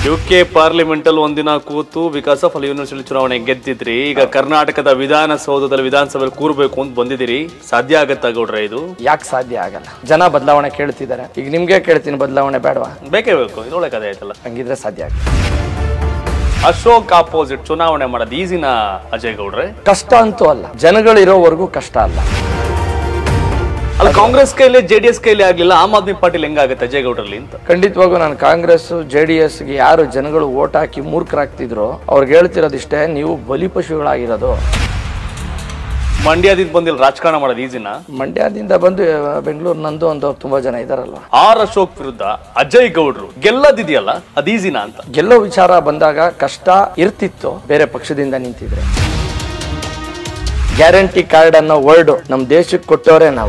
U K parliament ಅಲ್ಲಿ ಒಂದಿನ ಕೂತು ವಿಕಾಸ್ ಆಫ್ ಅಲ್ಲಿ ಯೂನಿವರ್ಸಿಟಿ ಚುನಾವಣೆ ಗೆದ್ದಿದ್ರಿ ಈಗ ಕರ್ನಾಟಕದ ವಿಧಾನಸೌಧದಲ್ಲಿ ವಿಧಾನಸಭೆಯಲ್ಲಿ ಕೂರ್ಬೇಕು ಅಂತ ಬಂದಿದ್ದೀರಿ ಸಾಧ್ಯ ಆಗತ್ತಾ ಗೌಡ್ರೆ ಇದು ಯಾಕೆ ಸಾಧ್ಯ ಆಗಲ್ಲ ಜನ ಬದಲಾವಣೆ ಕೇಳ್ತಿದ್ದಾರೆ ಈಗ ನಿಮ್ಗೆ ಕೇಳ್ತೀನಿ ಬದಲಾವಣೆ ಬೇಡವಾ ಬೇಕೇ ಬೇಕು ಇದೊಳ್ಳೆ ಕಥೆ ಆಯ್ತಲ್ಲ ಹಂಗಿದ್ರೆ ಸಾಧ್ಯ ಆಗಲ್ಲ ಅಶೋಕ್ ಆಪೋಸಿಟ್ ಚುನಾವಣೆ ಮಾಡೋದು ಈಸಿನ ಅಜಯ್ ಗೌಡ್ರೆ ಕಷ್ಟ ಅಂತೂ ಅಲ್ಲ ಜನಗಳಿರೋವರೆಗೂ ಕಷ್ಟ ಅಲ್ಲ ಅಲ್ಲ ಕಾಂಗ್ರೆಸ್ ಕೈಲಿ ಜೆ ಡಿ ಎಸ್ ಕೈಲಿ ಆಗ್ಲಿಲ್ಲ ಆಮ್ ಆದ್ಮಿ ಪಾರ್ಟಿಲಿ ಹೆಂಗಾಗತ್ತೆ ಅಜಯ್ ಗೌಡ್ರಲ್ಲಿ ಅಂತ ಖಂಡಿತವಾಗೂ ನಾನು ಕಾಂಗ್ರೆಸ್ ಜೆ ಡಿ ಎಸ್ಗೆ ಯಾರು ಜನಗಳು ಓಟ್ ಹಾಕಿ ಮೂರ್ಖರಾಗ್ತಿದ್ರು ಅವ್ರಿಗೆ ಹೇಳ್ತಿರೋದಿಷ್ಟೇ ನೀವು ಬಲಿಪಶುಗಳಾಗಿರೋದು ಮಂಡ್ಯದಿಂದ ಬಂದಿಲ್ಲ ರಾಜಕಾರಣ ಮಾಡೋದು ಈಸಿನ ಮಂಡ್ಯದಿಂದ ಬಂದು ಬೆಂಗಳೂರು ನಂದು ಅಂತ ತುಂಬಾ ಜನ ಇದಾರಲ್ವ ಆರ್ ಅಶೋಕ್ ವಿರುದ್ಧ ಅಜಯ್ ಗೌಡ್ರು ಗೆಲ್ಲದಿದೆಯಲ್ಲ ಅದು ಈಸಿನ ಅಂತ ಗೆಲ್ಲೋ ವಿಚಾರ ಬಂದಾಗ ಕಷ್ಟ ಇರ್ತಿತ್ತು ಬೇರೆ ಪಕ್ಷದಿಂದ ನಿಂತಿದ್ರೆ ಗ್ಯಾರಂಟಿ ಕಾರ್ಡ್ ಅನ್ನೋ ವರ್ಡ್ ನಮ್ ದೇಶಕ್ಕೆ ಕೊಟ್ಟವರೇ ನಾವು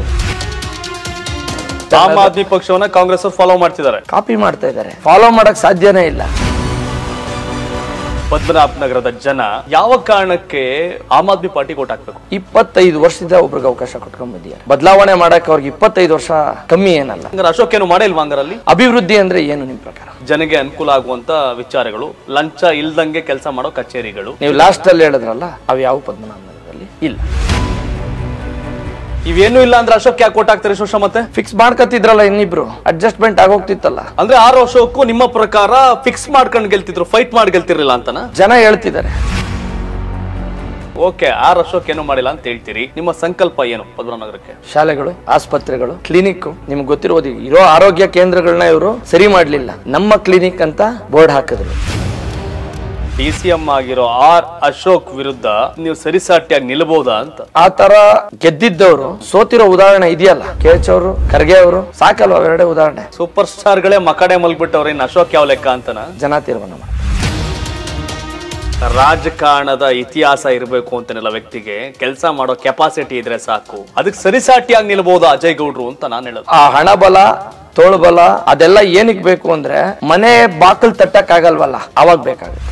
ಆಮ್ ಆದ್ಮಿ ಪಕ್ಷವನ್ನ ಕಾಂಗ್ರೆಸ್ ಅವ್ರು ಫಾಲೋ ಮಾಡ್ತಿದ್ದಾರೆ ಕಾಪಿ ಮಾಡ್ತಾ ಇದ್ದಾರೆ ಫಾಲೋ ಮಾಡಕ್ ಸಾಧ್ಯನೇ ಇಲ್ಲ ಪದ್ಮನಾಭ ನಗರದ ಜನ ಯಾವ ಕಾರಣಕ್ಕೆ ಆಮ್ ಆದ್ಮಿ ಪಾರ್ಟಿ ಓಟ್ ಹಾಕ್ಬೇಕು ಇಪ್ಪತ್ತೈದು ವರ್ಷದಿಂದ ಒಬ್ರಿಗೆ ಅವಕಾಶ ಕೊಟ್ಕೊಂಡ್ ಬಂದಿದ್ದಾರೆ ಬದಲಾವಣೆ ಮಾಡಕ್ ಅವ್ರಿಗೆ ಇಪ್ಪತ್ತೈದು ವರ್ಷ ಕಮ್ಮಿ ಏನಲ್ಲ ಹಂಗಾರೆ ಅಶೋಕ್ ಏನು ಮಾಡಿಲ್ವಾ ಹಂಗಾರಲ್ಲಿ ಅಭಿವೃದ್ಧಿ ಅಂದ್ರೆ ಏನು ನಿಮ್ ಪ್ರಕಾರ ಜನಗೆ ಅನುಕೂಲ ಆಗುವಂತ ವಿಚಾರಗಳು ಲಂಚ ಇಲ್ದಂಗೆ ಕೆಲಸ ಮಾಡೋ ಕಚೇರಿಗಳು ನೀವು ಲಾಸ್ಟ್ ಅಲ್ಲಿ ಹೇಳಿದ್ರಲ್ಲ ಅವು ಯಾವ ಪದ್ಮನಾಭ ನಗರದಲ್ಲಿ ಇಲ್ಲ ಇವೇನು ಇಲ್ಲ ಅಂದ್ರೆ ಅಶೋಕ್ ಯಾಕೆ ಓಟ್ ಹಾಕ್ತಾರೆ ಶೋಷ ಮತ್ತೆ ಫಿಕ್ಸ್ ಮಾಡ್ಕತ್ತಿದ್ರಲ್ಲ ಇನ್ನಿಬ್ರು ಅಡ್ಜಸ್ಟ್ಮೆಂಟ್ ಆಗೋಗ್ತಿತ್ತಲ್ಲ ಅಂದ್ರೆ ಆರ್ ಅಶೋಕ್ ನಿಮ್ಮ ಪ್ರಕಾರ ಫಿಕ್ಸ್ ಮಾಡ್ಕೊಂಡು ಗೆಲ್ತಿದ್ರು ಫೈಟ್ ಮಾಡಿ ಗೆಲ್ತಿರ್ಲಿಲ್ಲ ಅಂತನಾ ಜನ ಹೇಳ್ತಿದ್ದಾರೆ ಓಕೆ ಆರ್ ಅಶೋಕ್ ಏನು ಮಾಡಿಲ್ಲ ಅಂತ ಹೇಳ್ತೀರಿ ನಿಮ್ಮ ಸಂಕಲ್ಪ ಏನು ಪದ್ಮನಾಭ ನಗರಕ್ಕೆ ಶಾಲೆಗಳು ಆಸ್ಪತ್ರೆಗಳು ಕ್ಲಿನಿಕ್ ನಿಮ್ಗೆ ಗೊತ್ತಿರೋದು ಇರೋ ಆರೋಗ್ಯ ಕೇಂದ್ರಗಳನ್ನ ಇವರು ಸರಿ ಮಾಡ್ಲಿಲ್ಲ ನಮ್ಮ ಕ್ಲಿನಿಕ್ ಅಂತ ಬೋರ್ಡ್ ಹಾಕಿದ್ರು ಡಿ ಸಿ ಎಂ ಆಗಿರೋ ಆರ್ ಅಶೋಕ್ ವಿರುದ್ಧ ನೀವು ಸರಿಸಾಟಿಯಾಗಿ ನಿಲ್ಬಹುದಾ ಅಂತ ಆ ತರ ಗೆದ್ದಿದ್ದವರು ಸೋತಿರೋ ಉದಾಹರಣೆ ಇದೆಯಲ್ಲ ಕೆ ಎಚ್ ಅವರು ಖರ್ಗೆ ಅವರು ಸಾಕಲ್ವ ಅವೆರಡೇ ಉದಾಹರಣೆ ಸೂಪರ್ ಸ್ಟಾರ್ಗಳೇ ಮಕಡೆ ಮಲ್ಬಿಟ್ಟವ್ರೆ ಇನ್ನು ಅಶೋಕ್ ಯಾವ ಲೆಕ್ಕ ಅಂತನ ಜನ ತೀರ್ಮಾನ ಮಾಡಿ ರಾಜಕಾರಣದ ಇತಿಹಾಸ ಇರಬೇಕು ಅಂತನೆಲ್ಲ ವ್ಯಕ್ತಿಗೆ ಕೆಲಸ ಮಾಡೋ ಕೆಪಾಸಿಟಿ ಇದ್ರೆ ಸಾಕು ಅದಕ್ಕೆ ಸರಿಸಾಟಿಯಾಗಿ ನಿಲ್ಬಹುದಾ ಅಜಯ್ ಗೌಡ್ರು ಅಂತ ನಾನು ಹೇಳೋದು ಆ ಹಣ ಬಲ ತೋಳು ಬಲ ಅದೆಲ್ಲ ಏನಕ್ ಬೇಕು ಅಂದ್ರೆ ಮನೆ ಬಾಕಲ್ ತಟ್ಟಕ್ ಆಗಲ್ವಲ್ಲ ಅವಾಗ ಬೇಕಾಗುತ್ತೆ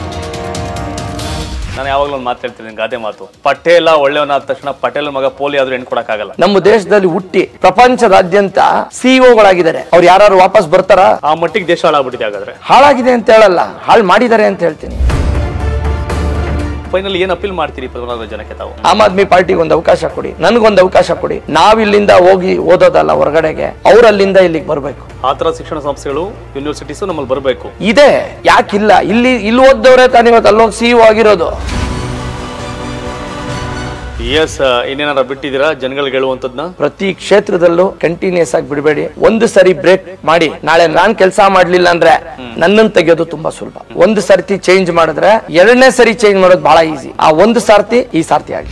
ನಾನು ಯಾವಾಗಲೂ ಒಂದು ಮಾತು ಹೇಳ್ತಿದ್ದೀನಿ ಗಾದೆ ಮಾತು ಪಟೇಲ ಒಳ್ಳೆಯವನಾದ ತಕ್ಷಣ ಪಟೇಲ್ ಮಗ ಪೋಲಿ ಆದ್ರೂ ಹೆಣ್ಣು ಕೊಡಕ್ಕಾಗಲ್ಲ ನಮ್ಮ ದೇಶದಲ್ಲಿ ಹುಟ್ಟಿ ಪ್ರಪಂಚದಾದ್ಯಂತ ಸಿಇಒಗಳಾಗಿದ್ದಾರೆ ಅವ್ರು ಯಾರು ವಾಪಸ್ ಬರ್ತಾರಾ ಆ ಮಟ್ಟಿಗೆ ದೇಶ ಹಾಳಾಗ್ಬಿಟ್ಟಿದೆ ಹಾಗಾದ್ರೆ ಹಾಳಾಗಿದೆ ಅಂತ ಹೇಳಲ್ಲ ಹಾಳು ಮಾಡಿದ್ದಾರೆ ಅಂತ ಹೇಳ್ತೀನಿ ಫೈನಲ್ ಏನ್ ಅಪೀಲ್ ಮಾಡ್ತೀರಿ ಪದ್ಮನಾಭ ಜನಕ್ಕೆ ತಾವು ಆಮ್ ಆದ್ಮಿ ಪಾರ್ಟಿಗೆ ಒಂದು ಅವಕಾಶ ಕೊಡಿ ನನ್ಗೊಂದು ಅವಕಾಶ ಕೊಡಿ ನಾವಿಲ್ಲಿಂದ ಹೋಗಿ ಓದೋದಲ್ಲ ಹೊರಗಡೆಗೆ ಅವ್ರಲ್ಲಿಂದ ಇಲ್ಲಿಗೆ ಬರ್ಬೇಕು ಆ ಥರ ಶಿಕ್ಷಣ ಸಂಸ್ಥೆಗಳು ಯೂನಿವರ್ಸಿಟೀಸು ನಮ್ಮಲ್ಲಿ ಬರಬೇಕು ಇದೆ ಯಾಕಿಲ್ಲ ಇಲ್ಲಿ ಇಲ್ಲಿ ಓದ್ದವ್ರೆ ತಾನು ಇವತ್ತು ಅಲ್ಲೋಗಿ ಸಿಇಒ ಆಗಿರೋದು ಎಸ್ ಇನ್ನೇನಾರ ಬಿಟ್ಟಿದ್ದೀರಾ ಜನಗಳಿಗೆ ಹೇಳುವಂಥದ್ನ ಪ್ರತಿ ಕ್ಷೇತ್ರದಲ್ಲೂ ಕಂಟಿನ್ಯೂಸ್ ಆಗಿ ಬಿಡಬೇಡಿ ಒಂದು ಸರಿ ಬ್ರೇಕ್ ಮಾಡಿ ನಾಳೆ ನಾನ್ ಕೆಲಸ ಮಾಡ್ಲಿಲ್ಲ ಅಂದ್ರೆ ನನ್ನನ್ನು ತೆಗೆಯೋದು ತುಂಬಾ ಸುಲಭ ಒಂದು ಸರ್ತಿ ಚೇಂಜ್ ಮಾಡಿದ್ರೆ ಎರಡನೇ ಸರಿ ಚೇಂಜ್ ಮಾಡೋದು ಬಹಳ ಈಸಿ ಆ ಒಂದು ಸಾರ್ತಿ ಈ ಸಾರ್ತಿ ಆಗ್ಲಿ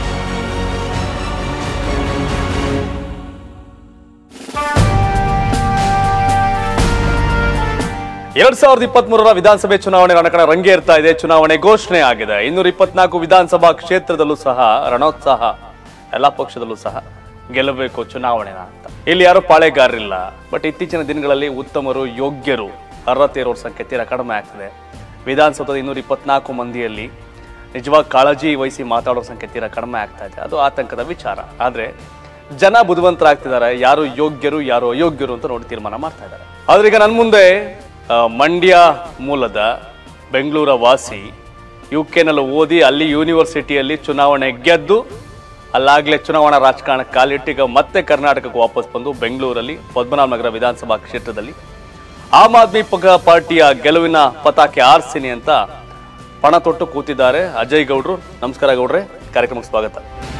ಎರಡ್ ಸಾವಿರದ ಇಪ್ಪತ್ತ್ ಮೂರರ ವಿಧಾನಸಭೆ ಚುನಾವಣೆ ರಣಕಣ ರಂಗೇರ್ತಾ ಇದೆ ಚುನಾವಣೆ ಘೋಷಣೆ ಆಗಿದೆ ಇನ್ನೂರ ಇಪ್ಪತ್ನಾಲ್ಕು ವಿಧಾನಸಭಾ ಕ್ಷೇತ್ರದಲ್ಲೂ ಸಹ ರಣೋತ್ಸಾಹ ಎಲ್ಲಾ ಪಕ್ಷದಲ್ಲೂ ಸಹ ಗೆಲ್ಲಬೇಕು ಚುನಾವಣೆನ ಅಂತ ಇಲ್ಲಿ ಯಾರು ಪಾಳೆಗಾರರಿಲ್ಲ ಬಟ್ ಇತ್ತೀಚಿನ ದಿನಗಳಲ್ಲಿ ಉತ್ತಮರು ಯೋಗ್ಯರು ಅರ್ಹತೆ ಇರೋರ ಸಂಖ್ಯೆ ತೀರಾ ಕಡಿಮೆ ಆಗ್ತದೆ ವಿಧಾನಸೌಧದ ಇನ್ನೂರ ಇಪ್ಪತ್ನಾಲ್ಕು ಮಂದಿಯಲ್ಲಿ ನಿಜವಾಗಿ ಕಾಳಜಿ ವಹಿಸಿ ಮಾತಾಡೋ ಸಂಖ್ಯೆ ತೀರಾ ಕಡಿಮೆ ಆಗ್ತಾ ಇದೆ ಅದು ಆತಂಕದ ವಿಚಾರ ಆದ್ರೆ ಜನ ಬುದ್ಧಿವಂತರಾಗ್ತಿದ್ದಾರೆ ಯಾರು ಯೋಗ್ಯರು ಯಾರು ಅಯೋಗ್ಯರು ಅಂತ ನೋಡಿ ತೀರ್ಮಾನ ಮಾಡ್ತಾ ಇದ್ದಾರೆ ಆದ್ರೆ ಈಗ ನನ್ನ ಮುಂದೆ ಆ, ಮಂಡ್ಯ ಮೂಲದ ಬೆಂಗಳೂರ ವಾಸಿ ಯು ಕೆನಲ್ಲಿ ಓದಿ ಅಲ್ಲಿ ಯೂನಿವರ್ಸಿಟಿಯಲ್ಲಿ ಚುನಾವಣೆ ಗೆದ್ದು ಅಲ್ಲಾಗಲೇ ಚುನಾವಣಾ ರಾಜಕಾರಣಕ್ಕೆ ಕಾಲಿಟ್ಟು ಈಗ ಮತ್ತೆ ಕರ್ನಾಟಕಕ್ಕೆ ವಾಪಸ್ ಬಂದು ಬೆಂಗಳೂರಲ್ಲಿ ಪದ್ಮನಾಭ ನಗರ ವಿಧಾನಸಭಾ ಕ್ಷೇತ್ರದಲ್ಲಿ ಆಮ್ ಆದ್ಮಿ ಪಕ್ಷ ಪಾರ್ಟಿಯ ಗೆಲುವಿನ ಪತಾಕೆ ಆರ್ಸಿನಿ ಅಂತ ಪಣ ತೊಟ್ಟು ಕೂತಿದ್ದಾರೆ ಅಜಯ್ ಗೌಡ್ರು ನಮಸ್ಕಾರ ಗೌಡ್ರೆ ಕಾರ್ಯಕ್ರಮಕ್ಕೆ ಸ್ವಾಗತ